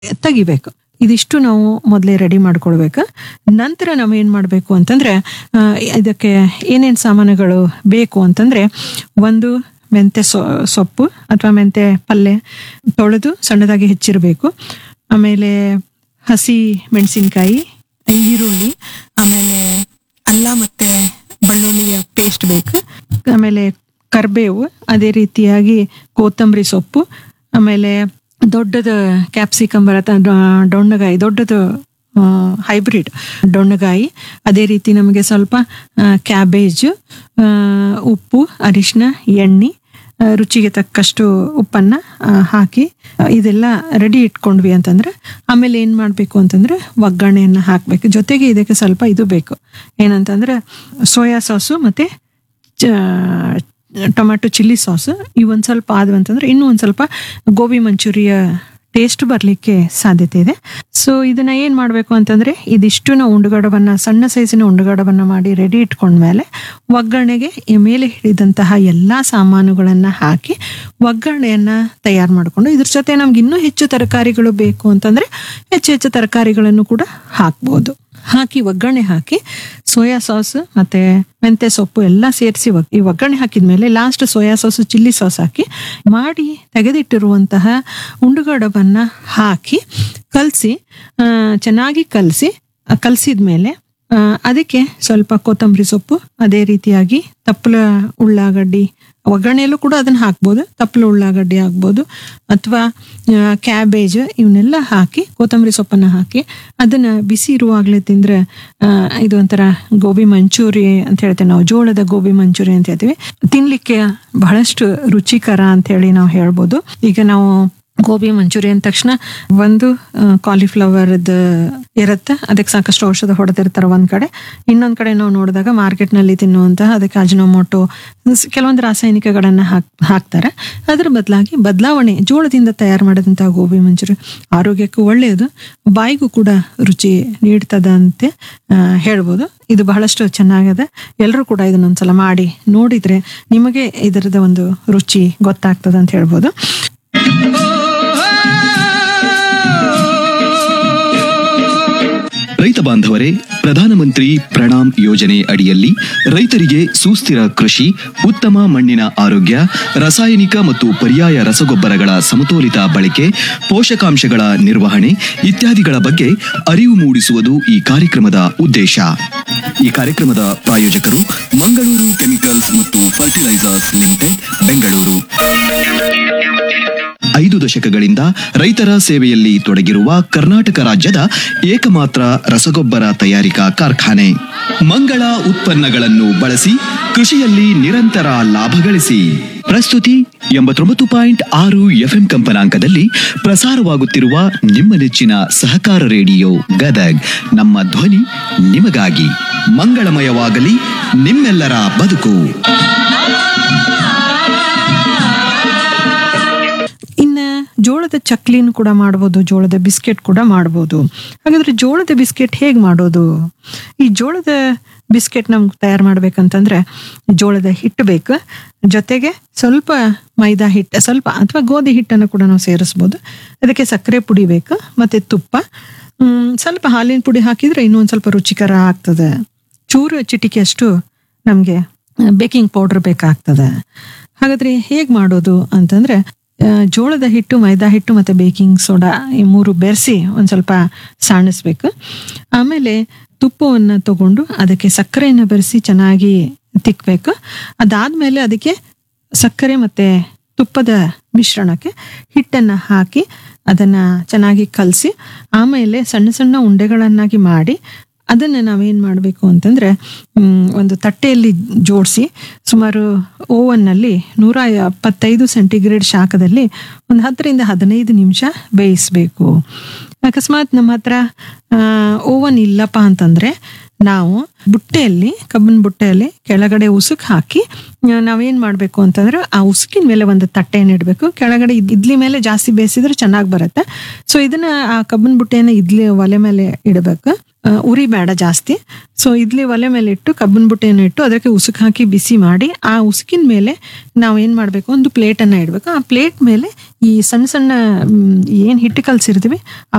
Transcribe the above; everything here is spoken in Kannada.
ತೆಗಿಬೇಕು ಇದಿಷ್ಟು ನಾವು ಮೊದಲೇ ರೆಡಿ ಮಾಡ್ಕೊಳ್ಬೇಕು ನಂತರ ನಾವು ಏನು ಮಾಡಬೇಕು ಅಂತಂದ್ರೆ ಆ, ಇದಕ್ಕೆ ಏನೇನು ಸಾಮಾನುಗಳು ಬೇಕು ಅಂತಂದ್ರೆ ಒಂದು ಮೆಂತೆ ಸೊ ಸೊಪ್ಪು ಅಥವಾ ಮೆಂತೆ ಪಲ್ಯ ತೊಳೆದು ಸಣ್ಣದಾಗಿ ಹೆಚ್ಚಿರಬೇಕು ಆಮೇಲೆ ಹಸಿ ಮೆಣಸಿನ್ಕಾಯಿ ಈರುಳ್ಳಿ ಆಮೇಲೆ ಅಲ್ಲ ಮತ್ತೆ ಬೆಳ್ಳುಳ್ಳಿಯ ಪೇಸ್ಟ್ ಬೇಕು ಆಮೇಲೆ ಕರ್ಬೇವು ಅದೇ ರೀತಿಯಾಗಿ ಕೊತ್ತಂಬರಿ ಸೊಪ್ಪು ಆಮೇಲೆ ದೊಡ್ಡದ ಕ್ಯಾಪ್ಸಿಕಮ್ ಬರತ್ತ ಡೊಣ್ಣಗಾಯಿ ದೊಡ್ಡದು ಹೈಬ್ರಿಡ್ ಡೊಣ್ಣಗಾಯಿ ಅದೇ ರೀತಿ ನಮಗೆ ಸ್ವಲ್ಪ ಕ್ಯಾಬೇಜ್ ಉಪ್ಪು ಅರಿಶಿನ ಎಣ್ಣೆ ಆ, ರುಚಿಗೆ ತಕ್ಕಷ್ಟು ಉಪ್ಪನ್ನ ಆ, ಹಾಕಿ ಆ, ಇದೆಲ್ಲ ರೆಡಿ ಇಟ್ಕೊಂಡ್ವಿ ಅಂತಂದ್ರೆ ಆಮೇಲೆ ಏನ್ ಮಾಡ್ಬೇಕು ಅಂತಂದ್ರೆ ಒಗ್ಗರಣೆಯನ್ನ ಹಾಕ್ಬೇಕು ಜೊತೆಗೆ ಇದಕ್ಕೆ ಸ್ವಲ್ಪ ಇದು ಬೇಕು ಏನಂತಂದ್ರೆ ಸೋಯಾ ಸಾಸು ಮತ್ತೆ ಚ- ಟೊಮ್ಯಾಟೊ ಚಿಲ್ಲಿ ಸಾಸ್ ಇವೊಂದು ಸ್ವಲ್ಪ ಆದ್ವು ಅಂತಂದ್ರೆ ಇನ್ನೂ ಒಂದು ಸ್ವಲ್ಪ ಗೋಬಿ ಮಂಚೂರಿಯ ಟೇಸ್ಟ್ ಬರಲಿಕ್ಕೆ ಸಾಧ್ಯತೆ ಇದೆ ಸೊ ಇದನ್ನ ಏನ್ ಮಾಡಬೇಕು ಅಂತಂದ್ರೆ ಇದಿಷ್ಟು ನಾವು ಉಂಡುಗಡವನ್ನ ಸಣ್ಣ ಸೈಜಿನ ಉಂಡುಗಡವನ್ನ ಮಾಡಿ ರೆಡಿ ಇಟ್ಕೊಂಡ್ಮೇಲೆ ಒಗ್ಗರಣೆಗೆ ಈ ಮೇಲೆ ಹಿಡಿದಂತಹ ಎಲ್ಲಾ ಸಾಮಾನುಗಳನ್ನ ಹಾಕಿ ಒಗ್ಗರಣೆಯನ್ನ ತಯಾರು ಮಾಡಿಕೊಂಡು ಇದ್ರ ಜೊತೆ ನಮ್ಗೆ ಇನ್ನೂ ಹೆಚ್ಚು ತರಕಾರಿಗಳು ಬೇಕು ಅಂತಂದ್ರೆ ಹೆಚ್ಚು ಹೆಚ್ಚು ತರಕಾರಿಗಳನ್ನು ಕೂಡ ಹಾಕ್ಬೋದು ಹಾಕಿ ಒಗ್ಗರಣೆ ಹಾಕಿ ಸೋಯಾ ಸಾಸ್ ಮತ್ತೆ ಮೆಂತೆ ಸೊಪ್ಪು ಎಲ್ಲ ಸೇರಿಸಿ ಈ ಒಗ್ಗರಣೆ ಹಾಕಿದ್ಮೇಲೆ last soya sauce chilli sauce ಹಾಕಿ ಮಾಡಿ ತೆಗೆದಿಟ್ಟಿರುವಂತಹ ಉಂಡುಗಡವನ್ನ ಹಾಕಿ ಕಲಸಿ ಚೆನ್ನಾಗಿ ಕಲಸಿ ಕಲಸಿದ್ಮೇಲೆ ಅದಕ್ಕೆ ಸ್ವಲ್ಪ ಕೊತ್ತಂಬರಿ ಸೊಪ್ಪು ಅದೇ ರೀತಿಯಾಗಿ ತಪ್ಪಲ ಉಳ್ಳಾಗಡ್ಡಿ ಒಗ್ಗರಣೆಯಲ್ಲೂ ಕೂಡ ಅದನ್ನ ಹಾಕ್ಬೋದು ತಪ್ಪಲು ಉಳ್ಳಾಗಡ್ಡಿ ಹಾಕ್ಬೋದು ಅಥವಾ ಕ್ಯಾಬೇಜ್ ಇವನ್ನೆಲ್ಲ ಹಾಕಿ ಕೊತ್ತಂಬರಿ ಸೊಪ್ಪನ್ನ ಹಾಕಿ ಅದನ್ನ ಬಿಸಿ ಇರುವಾಗಲೇ ತಿಂದ್ರೆ ಆ, ಇದು ಒಂಥರ ಗೋಬಿ ಮಂಚೂರಿ ಅಂತ ಹೇಳ್ತೇವೆ ನಾವು ಜೋಳದ ಗೋಬಿ ಮಂಚೂರಿ ಅಂತ ಹೇಳ್ತೀವಿ ತಿನ್ಲಿಕ್ಕೆ ಬಹಳಷ್ಟು ರುಚಿಕರ ಅಂತ ಹೇಳಿ ನಾವು ಹೇಳ್ಬೋದು ಈಗ ನಾವು ಗೋಬಿ ಮಂಚೂರಿ ಅಂದ ತಕ್ಷಣ ಒಂದು ಕಾಲಿಫ್ಲವರ್ ಇರುತ್ತೆ ಅದಕ್ಕೆ ಸಾಕಷ್ಟು ಔಷಧ ಹೊಡೆದಿರ್ತಾರೆ ಒಂದ್ ಕಡೆ ಇನ್ನೊಂದ್ ಕಡೆ ನಾವು ನೋಡಿದಾಗ ಮಾರ್ಕೆಟ್ ನಲ್ಲಿ ತಿನ್ನುವಂತಹ ಅದಕ್ಕೆ ಅಜಿನೋಮೋಟೊ ಕೆಲವೊಂದು ರಾಸಾಯನಿಕಗಳನ್ನ ಹಾಕ್ ಹಾಕ್ತಾರೆ ಅದ್ರ ಬದಲಾಗಿ ಬದಲಾವಣೆ ಜೋಳದಿಂದ ತಯಾರು ಮಾಡಿದಂತಹ ಗೋಬಿ ಮಂಚೂರಿ ಆರೋಗ್ಯಕ್ಕೂ ಒಳ್ಳೆಯದು ಬಾಯಿಗೂ ಕೂಡ ರುಚಿ ನೀಡ್ತದಂತೆ ಆ, ಹೇಳ್ಬೋದು ಇದು ಬಹಳಷ್ಟು ಚೆನ್ನಾಗಿದೆ ಎಲ್ಲರೂ ಕೂಡ ಇದನ್ನೊಂದ್ಸಲ ಮಾಡಿ ನೋಡಿದ್ರೆ ನಿಮಗೆ ಇದರದ ಒಂದು ರುಚಿ ಗೊತ್ತಾಗ್ತದೆ ಅಂತ ಹೇಳ್ಬೋದು ರೈತ ಬಾಂಧವರೇ ಪ್ರಧಾನಮಂತ್ರಿ ಪ್ರಣಾಮ್ ಯೋಜನೆ ಅಡಿಯಲ್ಲಿ ರೈತರಿಗೆ ಸುಸ್ಥಿರ ಕೃಷಿ ಉತ್ತಮ ಮಣ್ಣಿನ ಆರೋಗ್ಯ ರಾಸಾಯನಿಕ ಮತ್ತು ಪರ್ಯಾಯ ರಸಗೊಬ್ಬರಗಳ ಸಮತೋಲಿತ ಬಳಕೆ ಪೋಷಕಾಂಶಗಳ ನಿರ್ವಹಣೆ ಇತ್ಯಾದಿಗಳ ಬಗ್ಗೆ ಅರಿವು ಮೂಡಿಸುವುದು ಈ ಕಾರ್ಯಕ್ರಮದ ಉದ್ದೇಶ ಈ ಕಾರ್ಯಕ್ರಮದ ಪ್ರಾಯೋಜಕರು ಮಂಗಳೂರು ಕೆಮಿಕಲ್ಸ್ ಮತ್ತು ಫರ್ಟಿಲೈಸರ್ಸ್ ಲಿಮಿಟೆಡ್ ಬೆಂಗಳೂರು ಐದು ದಶಕಗಳಿಂದ ರೈತರ ಸೇವೆಯಲ್ಲಿ ತೊಡಗಿರುವ ಕರ್ನಾಟಕ ರಾಜ್ಯದ ಏಕಮಾತ್ರ ರಸಗೊಬ್ಬರ ತಯಾರಿಕಾ ಕಾರ್ಖಾನೆ ಮಂಗಳ ಉತ್ಪನ್ನಗಳನ್ನು ಬಳಸಿ ಕೃಷಿಯಲ್ಲಿ ನಿರಂತರ ಲಾಭ ಗಳಿಸಿ ಪ್ರಸ್ತುತಿ ಎಂಬತ್ತೊಂಬತ್ತು ಪಾಯಿಂಟ್ ಆರು ಎಫ್ಎಂ ಕಂಪನಾಂಕದಲ್ಲಿ ಪ್ರಸಾರವಾಗುತ್ತಿರುವ ನಿಮ್ಮ ನೆಚ್ಚಿನ ಸಹಕಾರ ರೇಡಿಯೋ ಗದಗ್ ನಮ್ಮ ಧ್ವನಿ ನಿಮಗಾಗಿ ಮಂಗಳಮಯವಾಗಲಿ ನಿಮ್ಮೆಲ್ಲರ ಬದುಕು ಇನ್ನ ಜೋಳದ ಚಕ್ಲಿನೂ ಕೂಡ ಮಾಡ್ಬೋದು ಜೋಳದ ಬಿಸ್ಕೆಟ್ ಕೂಡ ಮಾಡ್ಬೋದು ಹಾಗಾದ್ರೆ ಜೋಳದ ಬಿಸ್ಕೆಟ್ ಹೇಗ್ ಮಾಡೋದು ಈ ಜೋಳದ ಬಿಸ್ಕೆಟ್ ನಮ್ಗೆ ತಯಾರು ಮಾಡ್ಬೇಕಂತಂದ್ರೆ ಜೋಳದ ಹಿಟ್ಟು ಬೇಕು ಜೊತೆಗೆ ಸ್ವಲ್ಪ ಮೈದಾ ಹಿಟ್ಟು ಸ್ವಲ್ಪ ಅಥವಾ ಗೋಧಿ ಹಿಟ್ಟನ್ನು ಕೂಡ ನಾವು ಸೇರಿಸ್ಬೋದು ಅದಕ್ಕೆ ಸಕ್ಕರೆ ಪುಡಿ ಬೇಕು ಮತ್ತೆ ತುಪ್ಪ ಹ್ಮ್, ಸ್ವಲ್ಪ ಹಾಲಿನ ಪುಡಿ ಹಾಕಿದ್ರೆ ಇನ್ನೂ ಒಂದು ಸ್ವಲ್ಪ ರುಚಿಕರ ಆಗ್ತದೆ ಚೂರು ಚಿಟಿಕೆಯಷ್ಟು ನಮಗೆ ಬೇಕಿಂಗ್ ಪೌಡರ್ ಬೇಕಾಗ್ತದೆ ಹಾಗಾದ್ರೆ ಹೇಗ್ ಮಾಡೋದು ಅಂತಂದ್ರೆ ಆ, ಜೋಳದ ಹಿಟ್ಟು ಮೈದಾ ಹಿಟ್ಟು ಮತ್ತೆ ಬೇಕಿಂಗ್ ಸೋಡಾ ಈ ಮೂರು ಬೆರೆಸಿ ಒಂದ್ ಸ್ವಲ್ಪ ಸಾಣಿಸ್ಬೇಕು ಆಮೇಲೆ ತುಪ್ಪವನ್ನು ತಗೊಂಡು ಅದಕ್ಕೆ ಸಕ್ಕರೆಯನ್ನು ಬೆರೆಸಿ ಚೆನ್ನಾಗಿ ತಿಕ್ಬೇಕು ಅದಾದ್ಮೇಲೆ ಅದಕ್ಕೆ ಸಕ್ಕರೆ ಮತ್ತೆ ತುಪ್ಪದ ಮಿಶ್ರಣಕ್ಕೆ ಹಿಟ್ಟನ್ನ ಹಾಕಿ ಅದನ್ನ ಚೆನ್ನಾಗಿ ಕಲಸಿ ಆಮೇಲೆ ಸಣ್ಣ ಸಣ್ಣ ಉಂಡೆಗಳನ್ನಾಗಿ ಮಾಡಿ ಅದನ್ನ ನಾವೇನ್ ಮಾಡಬೇಕು ಅಂತಂದ್ರೆ ಮ್, ಒಂದು ತಟ್ಟೆಯಲ್ಲಿ ಜೋಡಿಸಿ ಸುಮಾರು ಓವನ್ನಲ್ಲಿ ನೂರ ಎಪ್ಪತ್ತೈದು ಸೆಂಟಿಗ್ರೇಡ್ ಶಾಖದಲ್ಲಿ ಒಂದು ಹತ್ತರಿಂದ ಹದಿನೈದು ನಿಮಿಷ ಬೇಯಿಸ್ಬೇಕು ಅಕಸ್ಮಾತ್ ನಮ್ಮ ಹತ್ರ ಓವನ್ ಇಲ್ಲಪ್ಪ ಅಂತಂದ್ರೆ ನಾವು ಬುಟ್ಟೆಯಲ್ಲಿ ಕಬ್ಬಿನ ಬುಟ್ಟೆಯಲ್ಲಿ ಕೆಳಗಡೆ ಉಸುಕ್ ಹಾಕಿ ಆ, ನಾವೇನ್ ಮಾಡ್ಬೇಕು ಅಂತಂದ್ರೆ ಆ ಉಸುಕಿನ ಮೇಲೆ ಒಂದು ತಟ್ಟೆಯನ್ನು ಇಡಬೇಕು ಕೆಳಗಡೆ ಇದ್- ಇಡ್ಲಿ ಮೇಲೆ ಜಾಸ್ತಿ ಬೇಯಿಸಿದ್ರೆ ಚೆನ್ನಾಗಿ ಬರುತ್ತೆ ಸೊ ಇದನ್ನ ಆ ಕಬ್ಬಿನ ಬುಟ್ಟೆಯನ್ನ ಇಡ್ಲಿ ಒಲೆ ಮೇಲೆ ಇಡಬೇಕು ಆ, ಉರಿ ಬೇಡ ಜಾಸ್ತಿ ಸೊ ಇಡ್ಲಿ ಒಲೆ ಮೇಲೆ ಇಟ್ಟು ಕಬ್ಬಿನ ಬುಟ್ಟೆಯನ್ನು ಇಟ್ಟು ಅದಕ್ಕೆ ಉಸುಕ್ ಹಾಕಿ ಬಿಸಿ ಮಾಡಿ ಆ ಉಸುಕಿನ ಮೇಲೆ ನಾವು ಏನ್ ಮಾಡ್ಬೇಕು ಒಂದು ಪ್ಲೇಟ್ ಅನ್ನ ಇಡಬೇಕು ಆ ಪ್ಲೇಟ್ ಮೇಲೆ ಈ ಸಣ್ಣ ಸಣ್ಣ ಮ್, ಏನ್ ಹಿಟ್ಟು ಕಲ್ಸಿರ್ತೀವಿ